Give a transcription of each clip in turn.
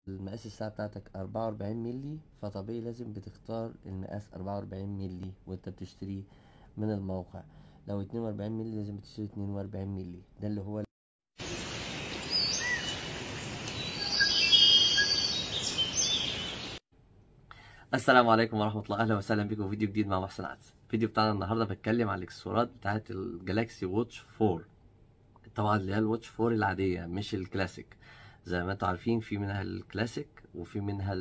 المقاس الساعة بتاعتك أربعة وأربعين ملي فطبيعي لازم بتختار المقاس أربعة وأربعين ملي وانت بتشتريه من الموقع لو اتنين وأربعين ملي لازم تشتري اتنين وأربعين ملي ده اللي هو السلام عليكم ورحمة الله أهلا وسهلا بكم في فيديو جديد مع محسن عدس الفيديو بتاعنا النهاردة بتكلم عن الإكسسوارات بتاعة الجالاكسي واتش 4 طبعا اللي هي الواتش 4 العادية مش الكلاسيك زي ما انتم عارفين في منها الكلاسيك وفي منها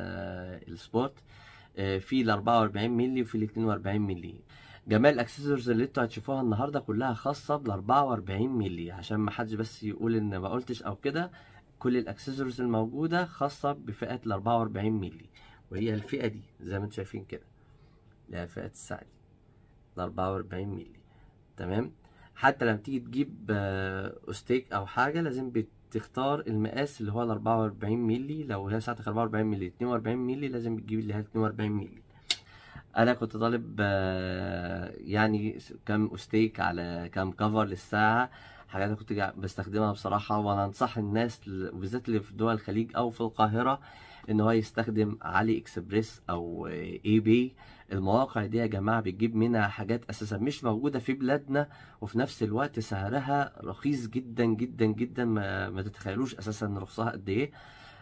ال- السبورت آه، في ال 44 مللي وفي ال 42 مللي جمال الاكسسوارز اللي انتوا هتشوفوها النهارده كلها خاصه بال 44 مللي عشان ما حدش بس يقول ان ما قلتش او كده كل الاكسسوارز الموجوده خاصه بفئه ال 44 مللي وهي الفئه دي زي ما انتم شايفين كده اللي هي فئه السعدي ال 44 مللي تمام حتى لما تيجي تجيب آه، استيك او حاجه لازم بتختار المقاس اللي هو ال 44 مللي لو هي ساعتك 44 مللي 42 مللي لازم بتجيب اللي هي 42 مللي انا كنت طالب آه، يعني كام استيك على كام كفر للساعه حاجات أنا كنت جا- بستخدمها بصراحه وانا انصح الناس ل- بالذات اللي في دول الخليج او في القاهره ان هو يستخدم علي اكسبريس او اي بي المواقع دي يا جماعه بتجيب منها حاجات اساسا مش موجوده في بلادنا وفي نفس الوقت سعرها رخيص جدا جدا جدا ما, ما تتخيلوش اساسا رخصها قد ايه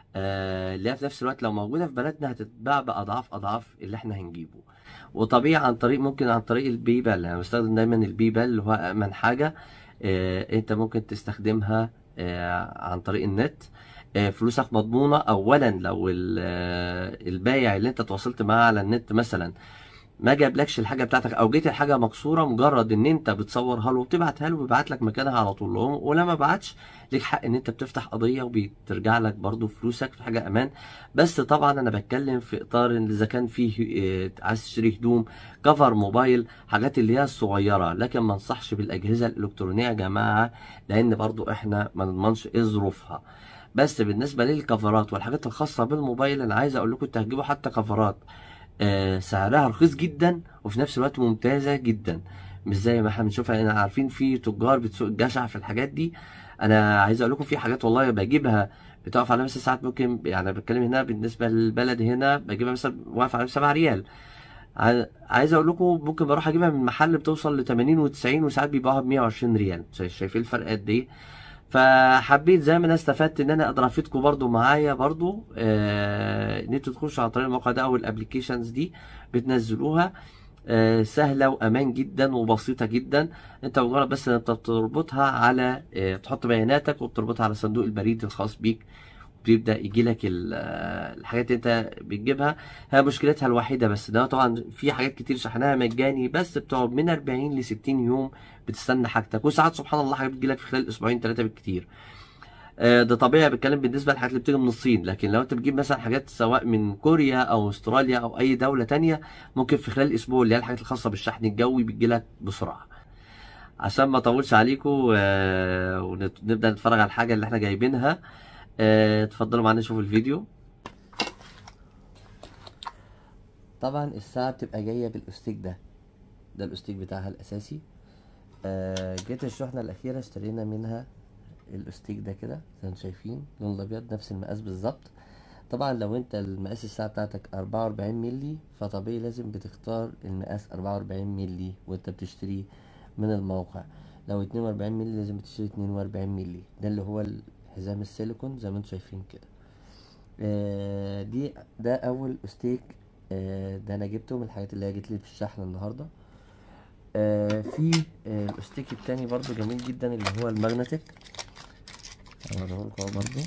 آه، اللي هي في نفس الوقت لو موجوده في بلدنا هتتباع باضعاف اضعاف اللي احنا هنجيبه وطبيعي عن طريق ممكن عن طريق البي بال انا بستخدم دايما البي بال اللي هو امن حاجه آه، انت ممكن تستخدمها آه، عن طريق النت آه، فلوسك مضمونه اولا لو ال- آه، البايع اللي انت تواصلت معاه على النت مثلا ما جابلكش الحاجه بتاعتك او جيت الحاجه مكسوره مجرد ان انت بتصورها له وبتبعتها له بيبعت لك مكانها على طول لو- ولما بعتش ليك حق ان انت بتفتح قضيه وبترجع لك برضو فلوسك في حاجه امان بس طبعا انا بتكلم في اطار ان اذا كان فيه آه، عايز تشتري هدوم كفر موبايل حاجات اللي هي الصغيره لكن ما انصحش بالاجهزه الالكترونيه يا جماعه لان برضو احنا ما نضمنش ايه ظروفها بس بالنسبه للكفرات والحاجات الخاصه بالموبايل انا عايز اقول لكم انتوا هتجيبوا حتى كفرات آه، سعرها رخيص جدا وفي نفس الوقت ممتازه جدا مش زي ما احنا بنشوفها يعني عارفين في تجار بتسوق الجشع في الحاجات دي انا عايز اقول لكم في حاجات والله بجيبها بتقف على مثلا ساعات ممكن يعني بتكلم هنا بالنسبه للبلد هنا بجيبها مثلا واقف على 7 ريال ع- عايز اقول لكم ممكن بروح اجيبها من محل بتوصل ل 80 و90 وساعات بيبيعوها ب 120 ريال شايف- شايفين الفرق قد ايه فحبيت زي ما انا استفدت ان انا اقدر افيدكم برضو معايا برضو آه ان انتوا تخشوا عن طريق الموقع ده او الابلكيشنز دي بتنزلوها آه سهله وامان جدا وبسيطه جدا انت مجرد بس ان انت بتربطها على آه تحط بياناتك وبتربطها على صندوق البريد الخاص بيك بيبدا يجي لك الحاجات اللي انت بتجيبها هي مشكلتها الوحيده بس ده طبعا في حاجات كتير شحنها مجاني بس بتقعد من 40 ل 60 يوم بتستنى حاجتك وساعات سبحان الله حاجات بتجيلك في خلال اسبوعين ثلاثه بالكتير آه، ده طبيعي بتكلم بالنسبه للحاجات اللي بتيجي من الصين لكن لو انت بتجيب مثلا حاجات سواء من كوريا او استراليا او اي دوله تانية ممكن في خلال اسبوع اللي هي الحاجات الخاصه بالشحن الجوي بتجيلك بسرعه عشان ما اطولش عليكم آه، ونبدا نتفرج على الحاجه اللي احنا جايبينها آه، اتفضلوا معانا نشوف الفيديو طبعا الساعه بتبقى جايه بالاستيك ده ده الاستيك بتاعها الاساسي آه، جيت الشحنه الاخيره اشترينا منها الاستيك ده كده زي ما انتم شايفين لون الابيض نفس المقاس بالظبط طبعا لو انت المقاس الساعه بتاعتك 44 مللي فطبيعي لازم بتختار المقاس 44 مللي وانت بتشتريه من الموقع لو 42 مللي لازم تشتري 42 مللي ده اللي هو الحزام السيليكون زي ما انتم شايفين كده آه، دي ده اول استيك آه، ده انا جبته من الحاجات اللي هي جت لي في الشحن النهارده آه، في آه، الاستيك التاني برضو جميل جدا اللي هو الماجنتيك هوريه لكم اهو برضو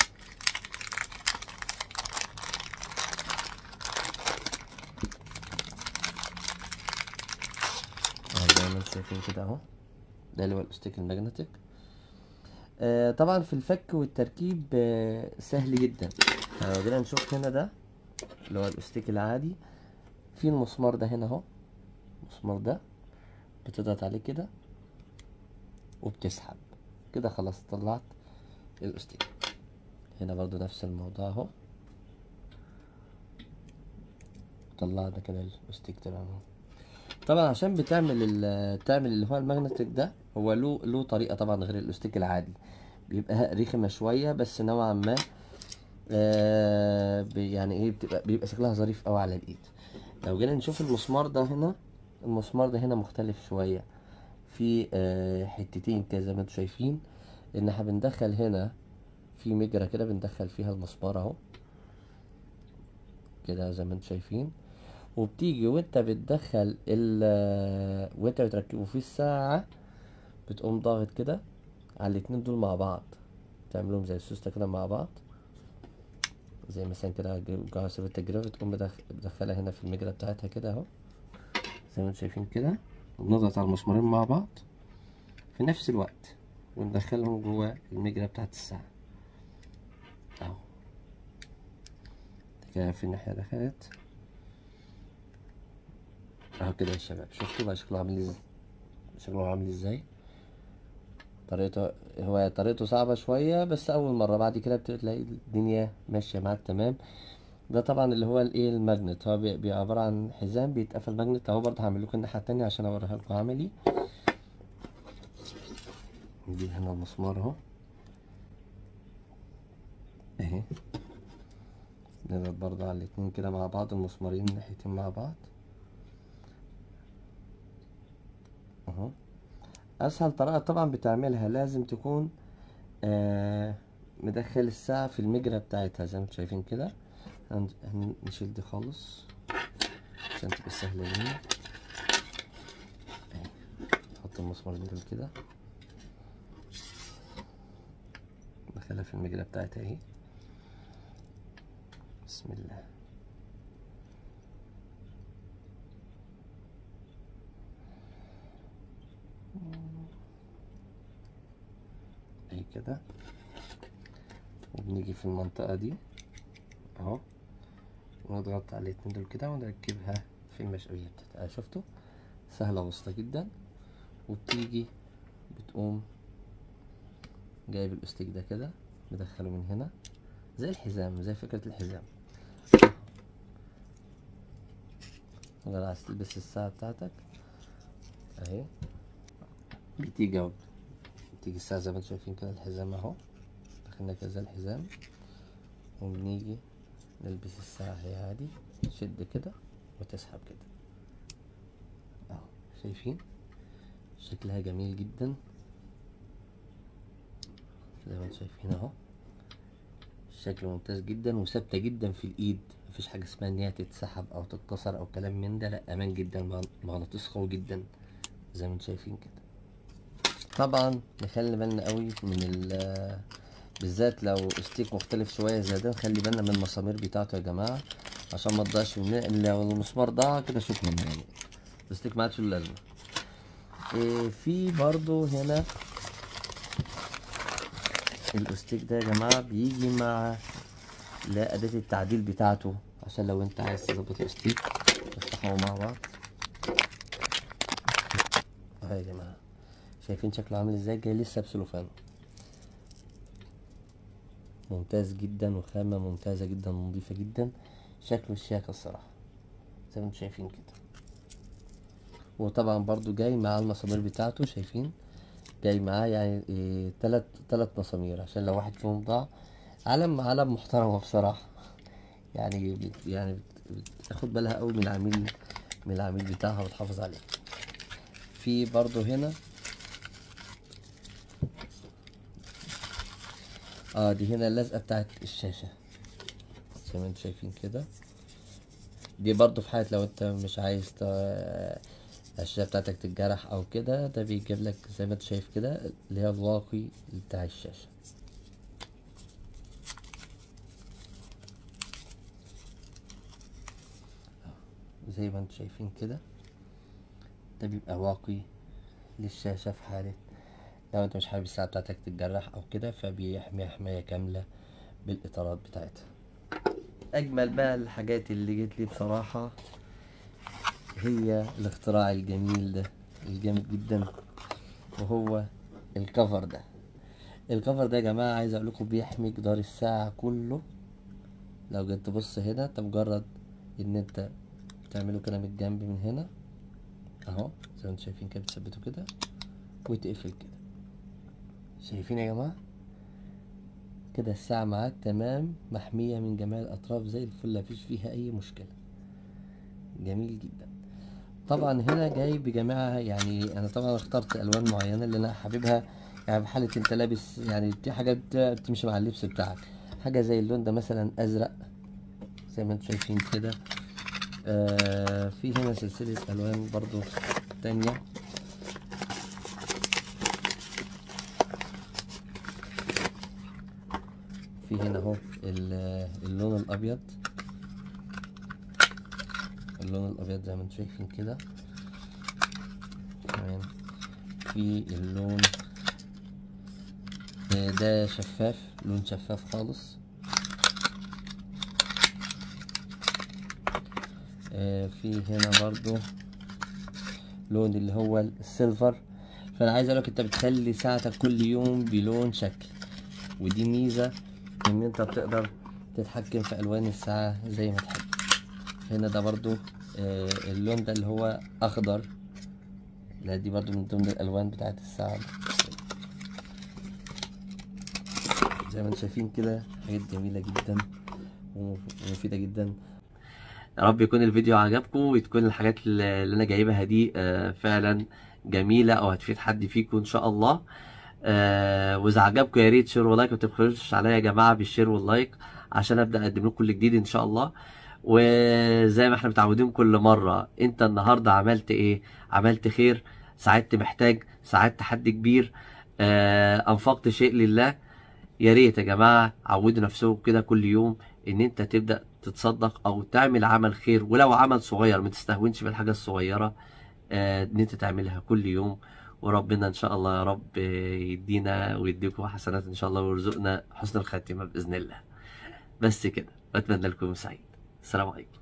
اهو زي ما انتم شايفين كده اهو ده اللي هو الاستيك الماجنتيك آه طبعا في الفك والتركيب آه سهل جدا لو جينا نشوف هنا ده اللي هو الاستيك العادي في المسمار ده هنا اهو المسمار ده بتضغط عليه كده وبتسحب كده خلاص طلعت الاستيك هنا برضو نفس الموضوع اهو طلعنا كده الاستيك تمام اهو طبعا عشان بتعمل ال- تعمل اللي هو الماجنتيك ده هو له له طريقه طبعا غير الاستيك العادي بيبقى رخمه شويه بس نوعا ما آه ب- يعني ايه بتبقى بيبقى شكلها ظريف قوي على الايد لو جينا نشوف المسمار ده هنا المسمار ده هنا مختلف شوية في آه حتتين كده زي ما انتم شايفين ان احنا بندخل هنا في مجرى كده بندخل فيها المسمار اهو كده زي ما انتم شايفين وبتيجي وانت بتدخل ال وانت بتركبه في الساعة بتقوم ضاغط كده على الاتنين دول مع بعض تعملهم زي السوستة كده مع بعض زي مثلا كده جواسة التجربة تقوم مدخ- مدخلها هنا في المجرى بتاعتها كده اهو زي ما انتم شايفين كده ونضغط على المسمارين مع بعض في نفس الوقت وندخلهم جوه المجرى بتاعت الساعة اهو كده في الناحية دخلت اهو كده يا شباب شفتوا بقى شكله عامل ازاي شكله عامل ازاي طريقته هو طريقته صعبة شوية بس أول مرة بعد كده بتلاقي الدنيا ماشية معاك تمام ده طبعا اللي هو الايه الماجنت هو بي- بي- عبارة عن حزام بيتقفل ماجنت اهو برضه هعمل لكم الناحية التانية عشان اوريها لكم عملي نجيب هنا المسمار اهو اهي نضغط برضه على الاتنين كده مع بعض المسمارين الناحيتين مع بعض اهو اسهل طريقة طبعا بتعملها لازم تكون آه مدخل الساعة في المجرى بتاعتها زي ما انتم شايفين كده هن- هنشيل دي خالص عشان تبقى سهلة لينا اهي. نحط المسمارين دول كده ندخلها في المجرى بتاعتها اهي بسم الله اهي كده وبنيجي في المنطقة دي اهو ونضغط على الاتنين دول كده ونركبها في المشقية بتاعتها شفتوا سهلة وبسيطة جدا وبتيجي بتقوم جايب الاستيك ده كده مدخله من هنا زي الحزام زي فكرة الحزام لو عايز تلبس الساعة بتاعتك اهي بتيجي اهو بتيجي الساعة زي ما انتم شايفين كده الحزام اهو دخلنا كده زي الحزام وبنيجي نلبس الساعة هي عادي تشد كده وتسحب كده اهو شايفين شكلها جميل جدا زي ما انتم شايفين اهو الشكل ممتاز جدا وثابتة جدا في الايد مفيش حاجة اسمها ان هي تتسحب او تتكسر او كلام من ده لا امان جدا مغ- مغناطيس قوي جدا زي ما انتم شايفين كده طبعا نخلي بالنا قوي من ال بالذات لو ستيك مختلف شويه زي ده نخلي بالنا من المسامير بتاعته يا جماعه عشان ما تضيعش من لو المسمار ضاع كده شكرا يعني الستيك ما عادش له لازمه إيه في برضو هنا الاستيك ده يا جماعه بيجي مع لا اداه التعديل بتاعته عشان لو انت عايز تظبط الاستيك نفتحهم مع بعض اهو يا جماعه شايفين شكله عامل ازاي جاي لسه بسلوفان ممتاز جدا وخامة ممتازة جدا ونظيفة جدا شكله شياكة الصراحة زي ما انتم شايفين كده وطبعا برضو جاي مع المسامير بتاعته شايفين جاي معاه يعني إيه تلات تلات مسامير عشان لو واحد فيهم ضاع علم علم محترمة بصراحة يعني بت يعني بت- بتاخد بالها قوي من العميل من العميل بتاعها وتحافظ عليه في برضو هنا اه دي هنا اللزقة بتاعت الشاشة زي ما انتم شايفين كده دي برضو في حالة لو انت مش عايز ت... الشاشة بتاعتك تتجرح او كده ده بيجيب لك زي ما انت شايف كده اللي هي الواقي بتاع الشاشة آه، زي ما انتم شايفين كده ده بيبقى واقي للشاشة في حالة لو انت مش حابب الساعة بتاعتك تتجرح او كده فبيحمي حماية كاملة بالاطارات بتاعتها اجمل بقى الحاجات اللي جت لي بصراحة هي الاختراع الجميل ده الجامد جدا وهو الكفر ده الكفر ده يا جماعة عايز اقول لكم بيحمي جدار الساعة كله لو جيت تبص هنا انت مجرد ان انت تعمله كده من الجنب من هنا اهو زي ما انتم شايفين كده بتثبته كده وتقفل كده شايفين يا جماعة كده الساعة معاك تمام محمية من جميع الأطراف زي الفل مفيش فيها أي مشكلة جميل جدا طبعا هنا جاي بجميعها يعني أنا طبعا اخترت ألوان معينة اللي أنا حاببها يعني في حالة أنت لابس يعني دي حاجات تمشي مع اللبس بتاعك حاجة زي اللون ده مثلا أزرق زي ما انتم شايفين كده آه في هنا سلسلة ألوان برضو تانية في هنا اهو ال- اللون الابيض اللون الابيض زي ما انتم شايفين كده تمام في اللون آه، ده شفاف لون شفاف خالص آه، في هنا برضو لون اللي هو السيلفر فانا عايز اقولك انت بتخلي ساعتك كل يوم بلون شكل ودي ميزة ان انت بتقدر تتحكم في الوان الساعة زي ما تحب هنا ده برضو آه، اللون ده اللي هو اخضر لا دي برضو من ضمن الالوان بتاعت الساعة زي ما انتم شايفين كده حاجات جميلة جدا ومفيدة جدا يا رب يكون الفيديو عجبكم وتكون الحاجات اللي اللي انا جايبها دي آه، فعلا جميله او هتفيد حد فيكم ان شاء الله آه، واذا عجبكم يا ريت شير ولايك ما تبخلوش عليا يا جماعه بالشير واللايك عشان ابدا اقدم لكم كل جديد ان شاء الله وزي ما احنا متعودين كل مره انت النهارده عملت ايه عملت خير ساعدت محتاج ساعدت حد كبير آه، انفقت شيء لله يا ريت يا جماعه عودوا نفسكم كده كل يوم ان انت تبدا تتصدق او تعمل عمل خير ولو عمل صغير ما تستهونش بالحاجه الصغيره آه، ان انت تعملها كل يوم وربنا ان شاء الله يا رب آه، يدينا ويديكم حسنات ان شاء الله ويرزقنا حسن الخاتمه باذن الله بس كده بتمنى لكم يوم سعيد السلام عليكم